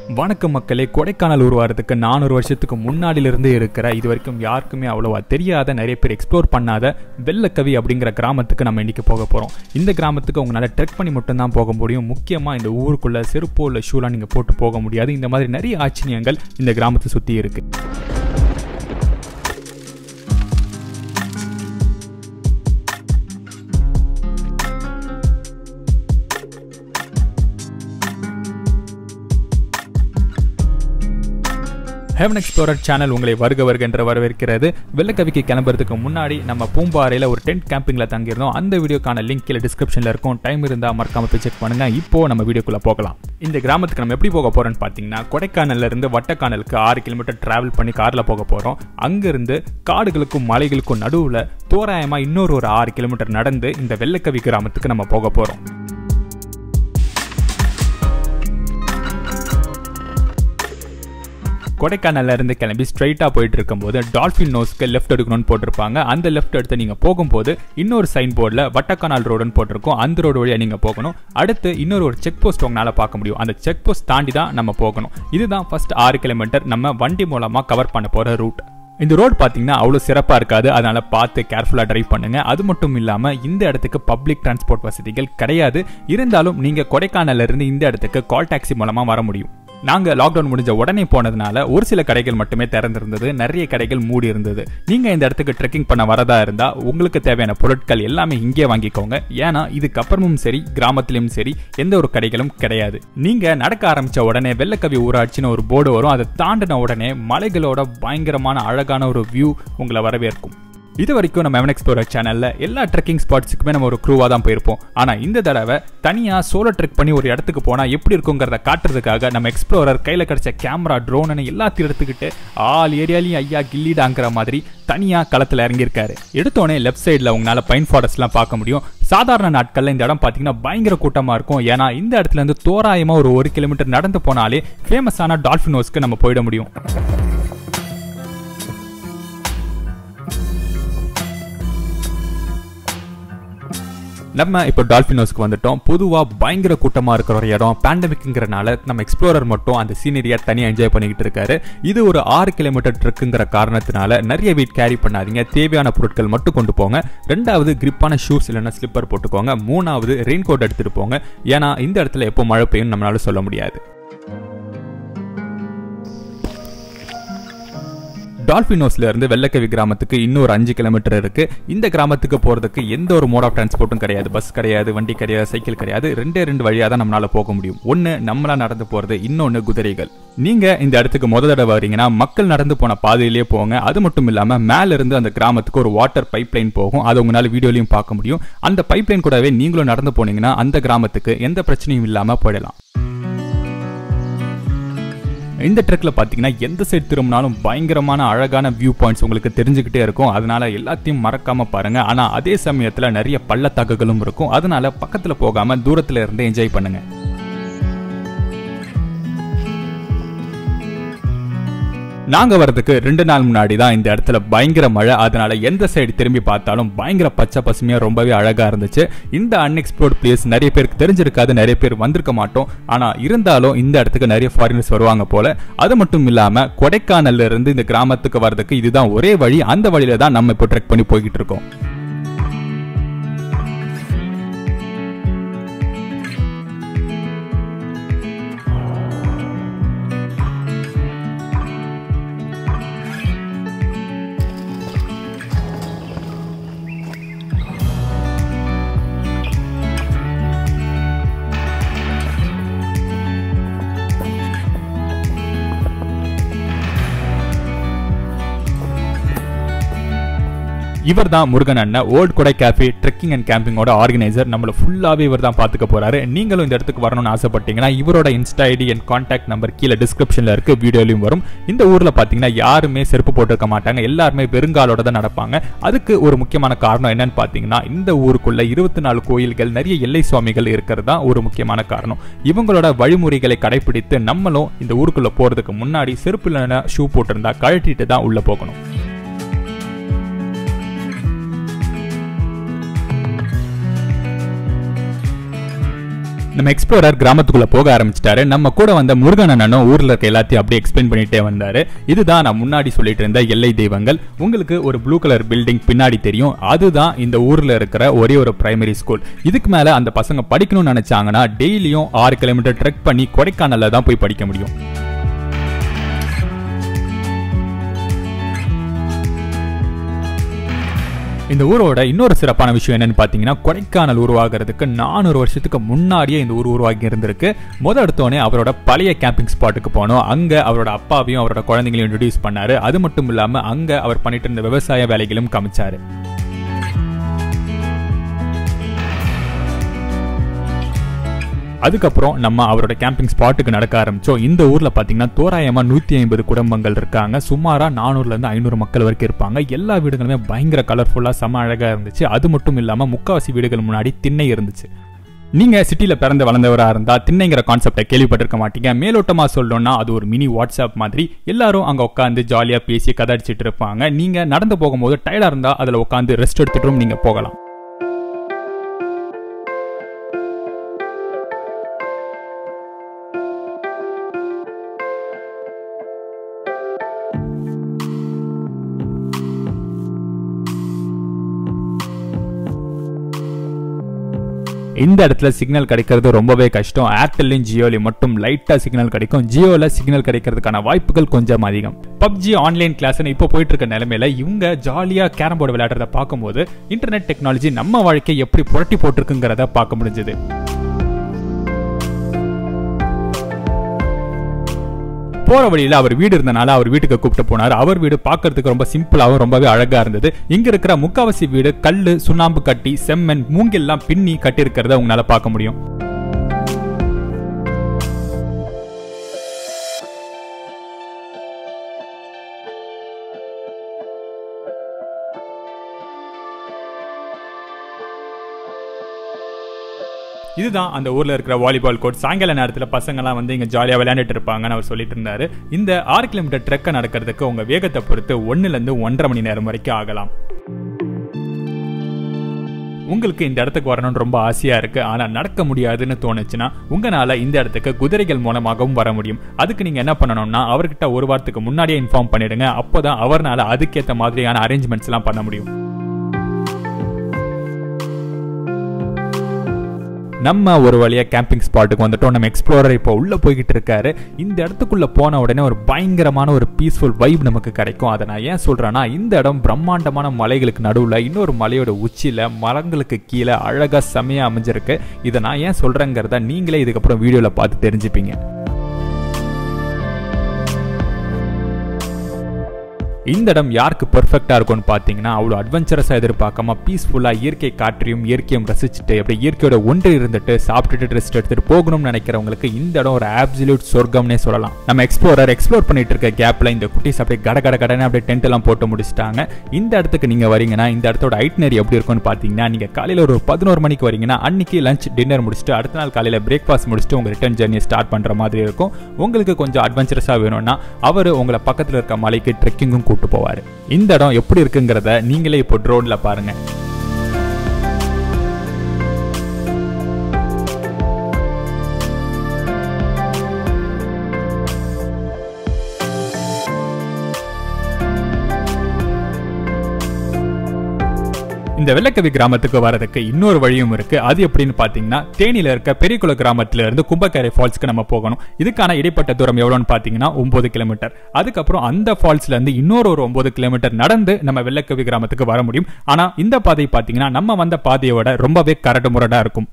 வணக்கம் மக்களே கொடைக்கானல் உருவாகிறதுக்கு நானூறு வருஷத்துக்கு முன்னாடியிலிருந்து இருக்கிற இது வரைக்கும் யாருக்குமே அவ்வளோவா தெரியாத நிறைய பேர் எக்ஸ்ப்ளோர் பண்ணாத வெள்ளக்கவி அப்படிங்கிற கிராமத்துக்கு நம்ம இன்னைக்கு போக போகிறோம் இந்த கிராமத்துக்கு உங்களால் ட்ரெக் பண்ணி மட்டும்தான் போக முடியும் முக்கியமாக இந்த ஊருக்குள்ள செருப்போ இல்லை ஷூலாம் நீங்கள் போட்டு போக முடியாது இந்த மாதிரி நிறைய ஆச்சரியங்கள் இந்த கிராமத்தை சுற்றி இருக்கு ஹெவன் எக்ஸ்ப்ளோரர் சேனல் உங்களை வருக வருக என்று வரவேற்கிறது வெள்ளக்கவிக்கு கிளம்புறதுக்கு முன்னாடி நம்ம பூம்பாறையில் ஒரு டென்ட் கேம்பிங்கில் தங்கியிருந்தோம் அந்த வீடியோக்கான லிங்க் கீழே டிஸ்கிரிப்ஷனில் இருக்கும் டைம் இருந்தால் மறக்காம போய் செக் பண்ணுங்க இப்போ நம்ம வீடியோக்குள்ளே போகலாம் இந்த கிராமத்துக்கு நம்ம எப்படி போக போறோம்னு பார்த்தீங்கன்னா கொடைக்கானல்ல இருந்து வட்டக்கானலுக்கு ஆறு கிலோமீட்டர் டிராவல் பண்ணி காரில் போக போகிறோம் அங்கிருந்து காடுகளுக்கும் மலைகளுக்கும் நடுவில் தோராயமாக இன்னொரு ஒரு ஆறு கிலோமீட்டர் நடந்து இந்த வெள்ளக்கவி கிராமத்துக்கு நம்ம போக போகிறோம் கொடைக்கானல்ல இருந்து கிளம்பி ஸ்ட்ரைட்டா போயிட்டு இருக்கும்போது டால்ஃபின் நோஸ்க்கு லெஃப்ட் எடுக்கணும்னு போட்டிருப்பாங்க அந்த லெஃப்ட் எடுத்து நீங்க போகும்போது இன்னொரு சைன் போர்டில் வட்டக்கானல் ரோடுன்னு போட்டிருக்கும் அந்த ரோடு வழியா நீங்க போகணும் அடுத்து இன்னொரு ஒரு செக் போஸ்ட் உங்களால பார்க்க முடியும் அந்த செக் போஸ்ட் தாண்டி தான் நம்ம போகணும் இதுதான் ஃபர்ஸ்ட் ஆறு கிலோமீட்டர் நம்ம வண்டி மூலமா கவர் பண்ண போற ரூட் இந்த ரோடு பார்த்தீங்கன்னா அவ்வளோ சிறப்பாக இருக்காது அதனால பார்த்து கேர்ஃபுல்லாக டிரைவ் பண்ணுங்க அது மட்டும் இல்லாமல் இந்த இடத்துக்கு பப்ளிக் டிரான்ஸ்போர்ட் வசதிகள் கிடையாது இருந்தாலும் நீங்கள் கொடைக்கானல்ல இருந்து இந்த இடத்துக்கு கால் டாக்ஸி மூலமாக வர முடியும் நாங்கள் லாக்டவுன் முடிஞ்ச உடனே போனதுனால ஒரு சில கடைகள் மட்டுமே திறந்திருந்தது நிறைய கடைகள் மூடி இருந்தது நீங்கள் இந்த இடத்துக்கு ட்ரெக்கிங் பண்ண வரதா இருந்தால் உங்களுக்கு தேவையான பொருட்கள் எல்லாமே இங்கே வாங்கிக்கோங்க ஏன்னா இதுக்கப்புறமும் சரி கிராமத்திலும் சரி எந்த ஒரு கடைகளும் கிடையாது நீங்கள் நடக்க ஆரம்பிச்ச உடனே வெள்ளக்கவி ஊராட்சின்னு ஒரு போர்டு வரும் அதை தாண்டின உடனே மலைகளோட பயங்கரமான அழகான ஒரு வியூ உங்களை வரவேற்கும் இது வரைக்கும் நம்ம எவன் எக்ஸ்ப்ளோரர் சேனல்ல எல்லா ட்ரெக்கிங் ஸ்பாட்ஸுக்குமே நம்ம ஒரு க்ரூவாக தான் போயிருப்போம் ஆனால் இந்த தடவை தனியாக சோலோ ட்ரெக் பண்ணி ஒரு இடத்துக்கு போனால் எப்படி இருக்குங்கிறத காட்டுறதுக்காக நம்ம எக்ஸ்ப்ளோரர் கையில் கிடைச்ச கேமரா ட்ரோனு எல்லாத்தையும் எடுத்துக்கிட்டு ஆல் ஏரியாலையும் ஐயா கில்லிடாங்கிற மாதிரி தனியாக களத்தில் இறங்கியிருக்காரு எடுத்தோடனே லெஃப்ட் சைடில் உங்களால் பைன் ஃபாரஸ்ட்லாம் பார்க்க முடியும் சாதாரண நாட்களில் இந்த இடம் பார்த்தீங்கன்னா பயங்கர கூட்டமாக இருக்கும் ஏன்னா இந்த இடத்துல இருந்து தோராயமாக ஒரு ஒரு கிலோமீட்டர் நடந்து போனாலே ஃபேமஸான டால்ஃபினோஸ்க்கு நம்ம போயிட முடியும் நம்ம இப்போ டால்ஃபினோஸ்க்கு வந்துட்டோம் பொதுவாக பயங்கர கூட்டமாக இருக்கிற ஒரு இடம் பேண்டமிக்ங்கிறனால நம்ம எக்ஸ்ப்ளோரர் மட்டும் அந்த சீனரியை தனியாக என்ஜாய் பண்ணிக்கிட்டு இருக்காரு இது ஒரு ஆறு கிலோமீட்டர் ட்ரெக்குங்கிற காரணத்தினால நிறைய வெயிட் கேரி பண்ணாதீங்க தேவையான பொருட்கள் மட்டும் கொண்டு போங்க ரெண்டாவது கிரிப்பான ஷூஸ் இல்லைன்னா ஸ்லிப்பர் போட்டுக்கோங்க மூணாவது ரெயின் கோட் எடுத்துகிட்டு போங்க ஏன்னா இந்த இடத்துல எப்போ மழை பெய்யும் நம்மளால சொல்ல முடியாது டால்பினோஸ்ல இருந்து வெள்ளக்கவி கிராமத்துக்கு இன்னொரு அஞ்சு கிலோமீட்டர் இருக்கு இந்த கிராமத்துக்கு போறதுக்கு எந்த ஒரு மோட் ஆஃப் டிரான்ஸ்போர்ட்டும் கிடையாது பஸ் கிடையாது வண்டி கிடையாது சைக்கிள் கிடையாது ரெண்டே ரெண்டு வழியா தான் நம்மளால போக முடியும் ஒன்னு நம்மளா நடந்து போறது இன்னொன்னு குதிரைகள் நீங்க இந்த இடத்துக்கு முத தடவை வரீங்கன்னா மக்கள் நடந்து போன பாதையிலேயே போங்க அது மட்டும் இல்லாம மேல இருந்து அந்த கிராமத்துக்கு ஒரு வாட்டர் பைப் லைன் போகும் அதை உங்களால வீடியோலையும் பார்க்க முடியும் அந்த பைப் லைன் கூடவே நீங்களும் நடந்து போனீங்கன்னா அந்த கிராமத்துக்கு எந்த பிரச்சனையும் இல்லாம போயிடலாம் இந்த ட்ரெக்கில் பார்த்தீங்கன்னா எந்த சைடு திரும்பினாலும் பயங்கரமான அழகான வியூ பாயிண்ட்ஸ் உங்களுக்கு தெரிஞ்சுக்கிட்டே இருக்கும் அதனால எல்லாத்தையும் மறக்காம பாருங்க ஆனால் அதே சமயத்தில் நிறைய பள்ளத்தாக்குகளும் இருக்கும் அதனால பக்கத்தில் போகாம தூரத்தில் இருந்து என்ஜாய் பண்ணுங்க நாங்க வரதுக்கு ரெண்டு நாள் முன்னாடி தான் இந்த இடத்துல பயங்கர மழை அதனால எந்த சைடு திரும்பி பார்த்தாலும் பயங்கர பச்சை பசுமையா ரொம்பவே அழகா இருந்துச்சு இந்த அன்எக்ஸ்ப்ளோர்ட் பிளேஸ் நிறைய பேருக்கு தெரிஞ்சிருக்காது நிறைய பேர் வந்திருக்க மாட்டோம் ஆனா இருந்தாலும் இந்த இடத்துக்கு நிறைய ஃபாரினர்ஸ் வருவாங்க போல அது மட்டும் இல்லாம கொடைக்கானல்ல இருந்து இந்த கிராமத்துக்கு வர்றதுக்கு இதுதான் ஒரே வழி அந்த வழியில தான் நம்ம இப்போ ட்ரெக் பண்ணி போய்கிட்டு இருக்கோம் இவர் தான் முருகன் அண்ணன் old Kodai cafe trekking and கேம்பிங்கோட ஆர்கனைசர் நம்மள ஃபுல்லாவே இவர் தான் பார்த்துக்க போறாரு நீங்களும் இந்த இடத்துக்கு வரணும்னு ஆசைப்பட்டீங்கன்னா இவரோட Insta ID and contact number கீழே டிஸ்கிரிப்ஷன்ல இருக்கு வீடியோலையும் வரும் இந்த ஊர்ல பாத்தீங்கன்னா யாருமே செருப்பு போட்டிருக்க மாட்டாங்க எல்லாருமே வெறுங்காலோட தான் நடப்பாங்க அதுக்கு ஒரு முக்கியமான காரணம் என்னன்னு பாத்தீங்கன்னா இந்த ஊருக்குள்ள இருபத்தி நாலு கோயில்கள் நிறைய எல்லை சுவாமிகள் இருக்கிறது தான் ஒரு முக்கியமான காரணம் இவங்களோட வழிமுறைகளை கடைபிடித்து நம்மளும் இந்த ஊருக்குள்ள போறதுக்கு முன்னாடி செருப்பு இல்லைன்னா ஷூ போட்டிருந்தா கழட்டிட்டு தான் உள்ள போகணும் நம்ம எக்ஸ்ப்ளோரர் கிராமத்துக்குள்ள போக ஆரம்பிச்சிட்டாரு நம்ம கூட வந்த முருகன் அண்ணனும் ஊர்ல இருக்க எல்லாத்தையும் அப்படியே எக்ஸ்பிளைன் பண்ணிட்டே வந்தாரு இதுதான் நான் முன்னாடி சொல்லிட்டு இருந்த எல்லை தெய்வங்கள் உங்களுக்கு ஒரு ப்ளூ கலர் பில்டிங் பின்னாடி தெரியும் அதுதான் இந்த ஊர்ல இருக்கிற ஒரே ஒரு பிரைமரி ஸ்கூல் இதுக்கு மேல அந்த பசங்க படிக்கணும்னு நினைச்சாங்கன்னா டெய்லியும் ஆறு கிலோமீட்டர் ட்ரெக் பண்ணி கொடைக்கானல்ல தான் போய் படிக்க முடியும் இந்த ஊரோட இன்னொரு சிறப்பான விஷயம் என்னன்னு பார்த்தீங்கன்னா கொடைக்கானல் உருவாகிறதுக்கு நானூறு வருஷத்துக்கு முன்னாடியே இந்த ஊர் உருவாகி இருந்திருக்கு முத எடுத்தோடனே அவரோட பழைய கேம்பிங் ஸ்பாட்டுக்கு போனோம் அங்க அவரோட அப்பாவையும் அவரோட குழந்தைங்களையும் இன்ட்ரடியூஸ் பண்ணாரு அது மட்டும் இல்லாம அங்க அவர் பண்ணிட்டு இருந்த விவசாய வேலைகளும் காமிச்சாரு அதுக்கப்புறம் நம்ம அவரோட கேம்பிங் ஸ்பாட்டுக்கு நடக்க ஆரம்பிச்சோம் இந்த ஊர்ல பாத்தீங்கன்னா தோராயமா நூத்தி ஐம்பது குடும்பங்கள் இருக்காங்க சுமாரா நானூறுல இருந்து ஐநூறு மக்கள் வரைக்கும் இருப்பாங்க எல்லா வீடுகளுமே பயங்கர கலர்ஃபுல்லா செம அழகா இருந்துச்சு அது மட்டும் இல்லாம முக்காவாசி வீடுகள் முன்னாடி திண்ணை இருந்துச்சு நீங்க சிட்டில பிறந்து வளர்ந்தவரா இருந்தா திண்ணைங்கிற கான்செப்டை கேள்விப்பட்டிருக்க மாட்டீங்க மேலோட்டமா சொல்லணும்னா அது ஒரு மினி வாட்ஸ்அப் மாதிரி எல்லாரும் அங்க உட்காந்து ஜாலியா பேசி கதடிச்சிட்டு இருப்பாங்க நீங்க நடந்து போகும்போது டயர்டா இருந்தா அதுல உட்காந்து ரெஸ்ட் எடுத்துட்டும் நீங்க போகலாம் இந்த இடத்துல சிக்னல் கிடைக்கிறது ரொம்பவே கஷ்டம் ஏர்டெல்லையும் ஜியோலையும் மட்டும் லைட்டா சிக்னல் கிடைக்கும் ஜியோல சிக்னல் கிடைக்கிறதுக்கான வாய்ப்புகள் கொஞ்சம் அதிகம் பப்ஜி ஆன்லைன் கிளாஸ்னு இப்போ போயிட்டு இருக்க நிலைமையில இவங்க ஜாலியா கேரம் போர்டு விளையாடுறத பார்க்கும்போது இன்டர்நெட் டெக்னாலஜி நம்ம வாழ்க்கை எப்படி புரட்டி போட்டிருக்குங்கிறத பார்க்க முடிஞ்சது போற வழியில அவர் வீடு இருந்தனால அவர் வீட்டுக்கு கூப்பிட்டு போனார் அவர் வீடு பார்க்கிறதுக்கு ரொம்ப சிம்பிளாவும் ரொம்பவே அழகா இருந்தது இங்க இருக்கிற முக்காவாசி வீடு கல்லு சுண்ணாம்பு கட்டி செம்மண் மூங்கெல்லாம் பின்னி கட்டி இருக்கிறத உங்களால பார்க்க முடியும் இதுதான் அந்த ஊர்ல இருக்கிற வாலிபால் கோர்ட் சாயங்கால நேரத்துல பசங்கலாம் வந்து இங்க ஜாலியா விளையாண்டுட்டு இருப்பாங்கன்னு அவர் சொல்லிட்டு இருந்தாரு இந்த ஆறு கிலோமீட்டர் ட்ரெக்கை நடக்கிறதுக்கு உங்க வேகத்தை பொறுத்து ஒன்னுல இருந்து ஒன்றரை மணி நேரம் வரைக்கும் ஆகலாம் உங்களுக்கு இந்த இடத்துக்கு வரணும்னு ரொம்ப ஆசையா இருக்கு ஆனா நடக்க முடியாதுன்னு தோணுச்சுன்னா உங்களால இந்த இடத்துக்கு குதிரைகள் மூலமாகவும் வர முடியும் அதுக்கு நீங்க என்ன பண்ணணும்னா அவர்கிட்ட ஒரு வாரத்துக்கு முன்னாடியே இன்ஃபார்ம் பண்ணிடுங்க அப்போதான் அவர்னால அதுக்கேற்ற மாதிரியான அரேஞ்ச்மெண்ட்ஸ் எல்லாம் பண்ண முடியும் நம்ம ஒரு வழியா கேம்பிங் ஸ்பாட்டுக்கு வந்துட்டோம் நம்ம எக்ஸ்ப்ளோரர் இப்போ உள்ள போய்கிட்டு இருக்காரு இந்த இடத்துக்குள்ள போன உடனே ஒரு பயங்கரமான ஒரு பீஸ்ஃபுல் வைப் நமக்கு கிடைக்கும் அதை நான் ஏன் சொல்றேன்னா இந்த இடம் பிரம்மாண்டமான மலைகளுக்கு நடுவில் இன்னொரு மலையோட உச்சியில மரங்களுக்கு கீழே அழகா செமையா அமைஞ்சிருக்கு இதை நான் ஏன் சொல்றேங்கிறத நீங்களே இதுக்கப்புறம் வீடியோல பார்த்து தெரிஞ்சுப்பீங்க இந்த இடம் யாருக்கு பெர்ஃபெக்டாக இருக்கும்னு பார்த்தீங்கன்னா அவ்வளோ அட்வென்ச்சரஸாக எதிர்பார்க்காம பீஸ்ஃபுல்லாக இயற்கை காற்றையும் இயற்கையும் ரசிச்சுட்டு அப்படியே இயற்கையோட ஒன்று இருந்துட்டு சாப்பிட்டுட்டு ரெஸ்ட் எடுத்துட்டு போகணும்னு நினைக்கிறவங்களுக்கு இந்த இடம் ஒரு ஆப்சல்யூட் சொர்க்கம்னே சொல்லலாம் நம்ம எக்ஸ்ப்ளோரர் எக்ஸ்ப்ளோர் பண்ணிட்டு இருக்க கேப்ல இந்த குட்டிஸ் அப்படியே கட கட கடன்னு அப்படியே டென்ட் எல்லாம் போட்டு முடிச்சிட்டாங்க இந்த இடத்துக்கு நீங்க வரீங்கன்னா இந்த இடத்தோட ஐட்னரி எப்படி இருக்கும்னு பார்த்தீங்கன்னா நீங்க காலையில் ஒரு பதினோரு மணிக்கு வரீங்கன்னா அன்னைக்கு லஞ்ச் டின்னர் முடிச்சுட்டு அடுத்த நாள் காலையில் பிரேக்ஃபாஸ்ட் முடிச்சுட்டு உங்க ரிட்டர்ன் ஜர்னியை ஸ்டார்ட் பண்ற மாதிரி இருக்கும் உங்களுக்கு கொஞ்சம் அட்வென்ச்சரஸாக வேணும்னா அவர் உங்களை பக்கத்தில் இருக்க மலைக்கு ட்ரெக்கிங்கும் கூட்டு போவார் இந்த இடம் எப்படி இருக்குங்கிறத நீங்களே இப்போ ட்ரோன்ல பாருங்க இந்த வெள்ளக்கவி கிராமத்துக்கு வரதுக்கு இன்னொரு வழியும் இருக்கு அது எப்படின்னு பாத்தீங்கன்னா தேனியில இருக்க பெரியகுள கிராமத்துல இருந்து கும்பக்கரை ஃபால்ஸ்க்கு நம்ம போகணும் இதுக்கான இடைப்பட்ட தூரம் எவ்வளோன்னு பாத்தீங்கன்னா ஒன்பது கிலோமீட்டர் அதுக்கப்புறம் அந்த ஃபால்ஸ்ல இருந்து இன்னொரு ஒரு ஒன்பது கிலோமீட்டர் நடந்து நம்ம வெள்ளக்கவி கிராமத்துக்கு வர முடியும் ஆனா இந்த பாதை பாத்தீங்கன்னா நம்ம வந்த பாதையை விட ரொம்பவே கரடு முரடா இருக்கும்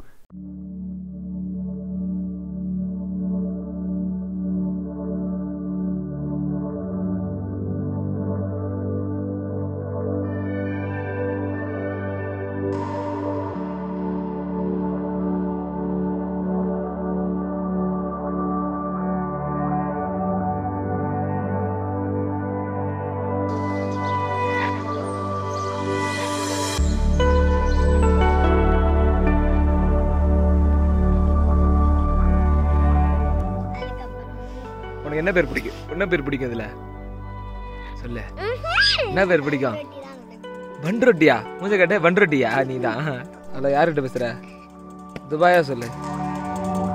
உனக்கு என்ன பேர் பிடிக்கும் என்ன பேர் பிடிக்கும் இதுல சொல்லு என்ன பேர் பிடிக்கும் பன் ரொட்டியா மூஞ்ச கட்ட பன் ரொட்டியா நீ தான் அதில் யார்கிட்ட பேசுற துபாயா சொல்லு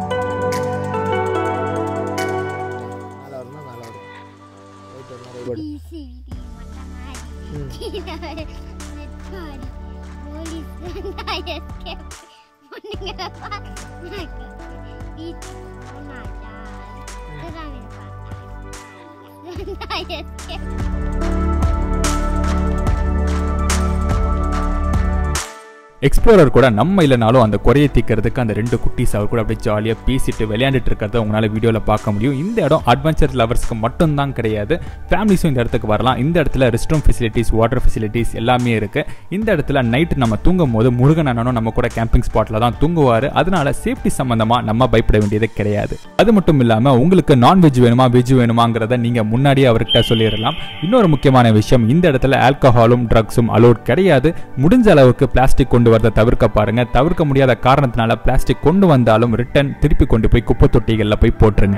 சிடி மொட்டை மாடி கீழே நெட்மாடி போலீஸ் வந்தா எஸ்கேப் பொண்ணுங்களை பார்த்தா வீட்டுக்கு போனாடா இதுதான் பார்த்தா வந்தா எஸ்கேப் எக்ஸ்ப்ளோரர் கூட நம்ம இல்லைனாலும் அந்த குறையை தீக்கிறதுக்கு அந்த ரெண்டு குட்டீஸ் அவர் கூட அப்படியே ஜாலியாக பேசிட்டு விளையாண்டுட்டு இருக்கிறத உங்களால் வீடியோவில் பார்க்க முடியும் இந்த இடம் அட்வென்ச்சர் லவர்ஸ்க்கு மட்டும்தான் கிடையாது ஃபேமிலிஸும் இந்த இடத்துக்கு வரலாம் இந்த இடத்துல rest room facilities water facilities எல்லாமே இருக்குது இந்த இடத்துல நைட்டு நம்ம தூங்கும் போது முருகன் அண்ணனும் நம்ம கூட கேம்பிங் ஸ்பாட்டில் தான் தூங்குவார் அதனால சேஃப்டி சம்மந்தமாக நம்ம பயப்பட வேண்டியது கிடையாது அது மட்டும் இல்லாமல் உங்களுக்கு நான்வெஜ் வேணுமா வெஜ் வேணுமாங்கிறத நீங்கள் முன்னாடியே அவர்கிட்ட சொல்லிடலாம் இன்னொரு முக்கியமான விஷயம் இந்த இடத்துல ஆல்கஹாலும் ட்ரக்ஸும் அலோட் கிடையாது முடிஞ்ச அளவுக்கு பிளாஸ்டிக் கொண்டு வரதை தவிர்க்க பாருங்க தவிர்க்க முடியாத காரணத்தினால பிளாஸ்டிக் கொண்டு வந்தாலும் ரிட்டர்ன் திருப்பி கொண்டு போய் குப்பை தொட்டிகளில் போய் போட்டுருங்க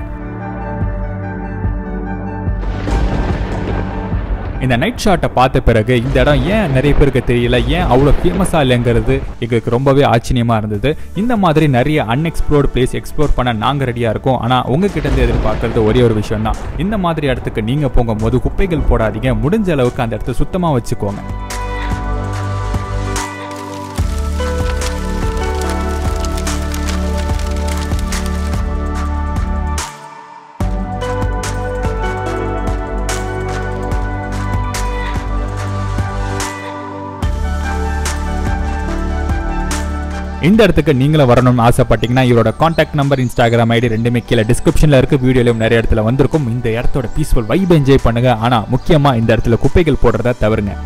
இந்த நைட் ஷாட்டை பார்த்த பிறகு இந்த இடம் ஏன் நிறைய பேருக்கு தெரியல ஏன் அவ்வளோ ஃபேமஸாக இல்லைங்கிறது எங்களுக்கு ரொம்பவே ஆச்சரியமாக இருந்தது இந்த மாதிரி நிறைய அன்எக்ஸ்ப்ளோர்டு பிளேஸ் எக்ஸ்ப்ளோர் பண்ண நாங்கள் ரெடியாக இருக்கோம் ஆனால் உங்ககிட்ட இருந்து எதிர்பார்க்கறது ஒரே ஒரு விஷயம் தான் இந்த மாதிரி இடத்துக்கு நீங்கள் போகும்போது குப்பைகள் போடாதீங்க முடிஞ்ச அளவுக்கு அந்த இடத்த சுத்தமாக வச்சுக்கோங்க இந்த இடத்துக்கு நீங்களும் வரணும்னு ஆசைப்பட்டீங்கன்னா இவரோட காண்டாக்ட் நம்பர் இன்ஸ்டாகிராம் ஐடி ரெண்டுமே கீழே டிஸ்கிரிப்ஷனில் இருக்கு வீடியோலையும் நிறைய இடத்துல வந்திருக்கும் இந்த இடத்தோட பீஸ்ஃபுல் வைப் என்ஜாய் பண்ணுங்க ஆனால் முக்கியமாக இந்த இடத்துல குப்பைகள் போடுறத தவிருங்க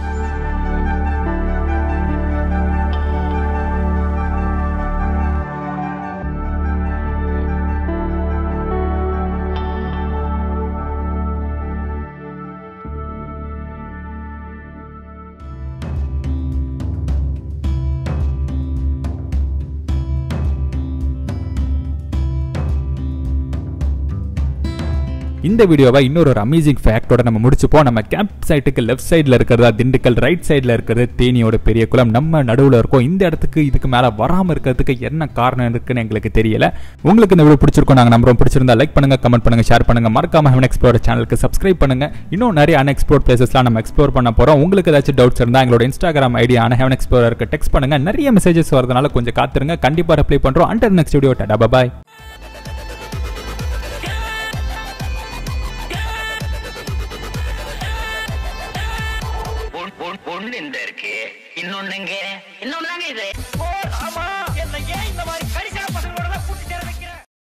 இந்த வீடியோவை இன்னொரு ஒரு அமேசிங் ஃபேக்டோட நம்ம முடிச்சுப்போம் நம்ம கேம்ப் சைட்டுக்கு லெஃப்ட் சைடில் இருக்கிறதா திண்டுக்கல் ரைட் சைடில் இருக்கிறது தேனியோட பெரிய குளம் நம்ம நடுவில் இருக்கோம் இந்த இடத்துக்கு இதுக்கு மேலே வராமல் இருக்கிறதுக்கு என்ன காரணம் இருக்குன்னு எங்களுக்கு தெரியல உங்களுக்கு இந்த வீடியோ பிடிச்சிருக்கோம் நாங்கள் நம்புறோம் பிடிச்சிருந்தா லைக் பண்ணுங்க கமெண்ட் பண்ணுங்க ஷேர் பண்ணுங்க மறக்காம ஹெவன் எக்ஸ்ப்ளோர் சேனலுக்கு சப்ஸ்கிரைப் பண்ணுங்க இன்னும் நிறைய அன்எக்ஸ்ப்ளோர் பிளேசஸ்லாம் நம்ம எக்ஸ்ப்ளோர் பண்ண போகிறோம் உங்களுக்கு ஏதாச்சும் டவுட்ஸ் இருந்தால் எங்களோட இன்ஸ்டாகிராம் ஐடி ஆன ஹெவன் எக்ஸ்ப்ளோருக்கு டெக்ஸ்ட் பண்ணுங்க நிறைய மெசேஜஸ் வரதுனால கொஞ்சம் காத்துருங்க கண்டிப்பாக ரிப்ளை பண்ணுறோம் அண்டர் நெக்ஸ்ட் வீடியோ டாடா பாய்